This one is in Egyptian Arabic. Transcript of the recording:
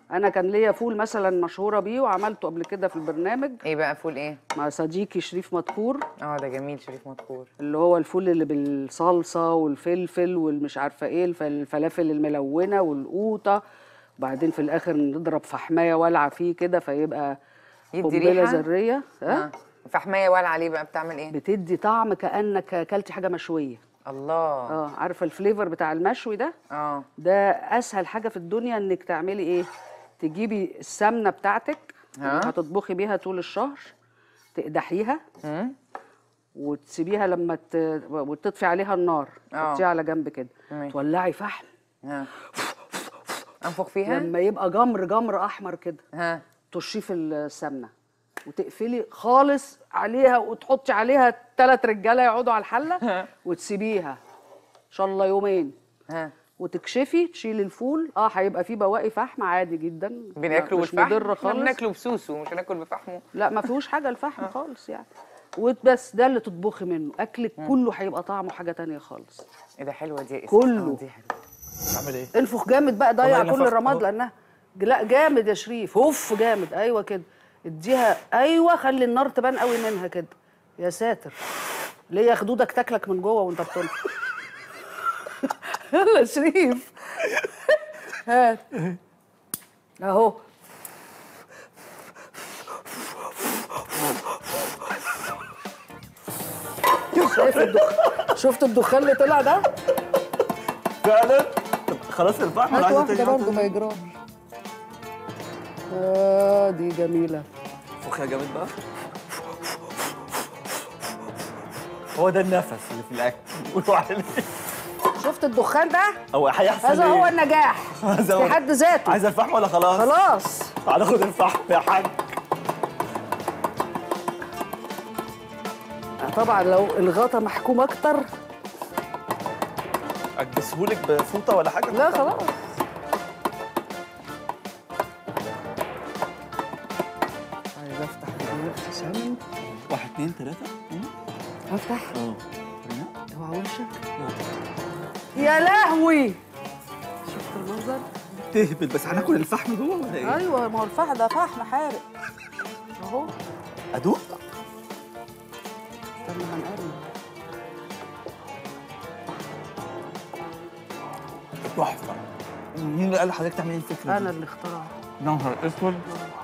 انا كان ليا فول مثلا مشهوره بيه وعملته قبل كده في البرنامج ايه بقى فول ايه مع صديقي شريف مدكور اه ده جميل شريف مدكور اللي هو الفول اللي بالصلصه والفلفل والمش عارفه ايه الف- الفلافل الملونه والقوطه وبعدين في الاخر نضرب فحمايه والعه فيه كده فيبقى يدي قنبله ريحة؟ ذريه ها اه فحمايه والعه عليه بقى بتعمل ايه بتدي طعم كانك اكلتي حاجه مشويه الله اه عارفه الفليفر بتاع المشوي ده اه ده اسهل حاجه في الدنيا انك تعملي ايه تجيبي السمنه بتاعتك اللي ها؟ هتطبخي بيها طول الشهر تقدحيها مم. وتسيبيها لما ت... وتطفي عليها النار آه. تحطيها على جنب كده تمام. تولعي فحم ها انفخ فيها لما يبقى جمر جمر احمر كده ها ترشيه في السمنه وتقفلي خالص عليها وتحطي عليها ثلاث رجاله يقعدوا على الحله وتسيبيها ان شاء الله يومين ها وتكشفي تشيلي الفول اه هيبقى فيه بواقي فحم عادي جدا بناكله مش بالفحم مضر احنا خالص بناكله بسوسه مش هناكل بفحمه لا ما فيهوش حاجه الفحم خالص يعني وبس ده اللي تطبخي منه اكلك كله هيبقى طعمه حاجه تانية خالص ايه ده حلوه دي يا إسراء. كله. آه، دي حلوه اعمل ايه انفخ جامد بقى ضيع والله كل نفخت الرماد أهو. لانها لا جامد يا شريف هف جامد ايوه كده اديها ايوه خلي النار تبان قوي منها كده يا ساتر ليه خدودك تاكلك من جوه وانت بتنفخ يلا يا شريف هات اهو شايف الدخان شفت الدخان اللي طلع ده؟ فعلا طب خلاص الفحم هات ولا عايزة واحدة تاني برضه واحدة؟ ما يجراش اه دي جميلة فخ يا جامد بقى هو ده النفس اللي في الاكل قولوا عليه شفت الدخان ده؟ هو هيحصل هذا إيه؟ هو النجاح هذا هو- في حد ذاته عايز الفحم ولا خلاص؟ خلاص تعال ناخد الفحم يا حاج طبعا لو الغطا محكوم اكتر اكبسهولك بفوطه ولا حاجه؟ لا خلاص عايز افتح الرغيف ثانية واحد اتنين تلاته افتح اه اوعى وشك يا لهوي شفت المنظر؟ تهبل بس هناكل الفحم جوه ولا ايه؟ ايوه ما هو الفحم ده فحم حارق اهو ادوق استنى هنقرب تحفه مين اللي قال لحضرتك تعملي الفكره انا دي؟ اللي اخترعت يا نهار اسود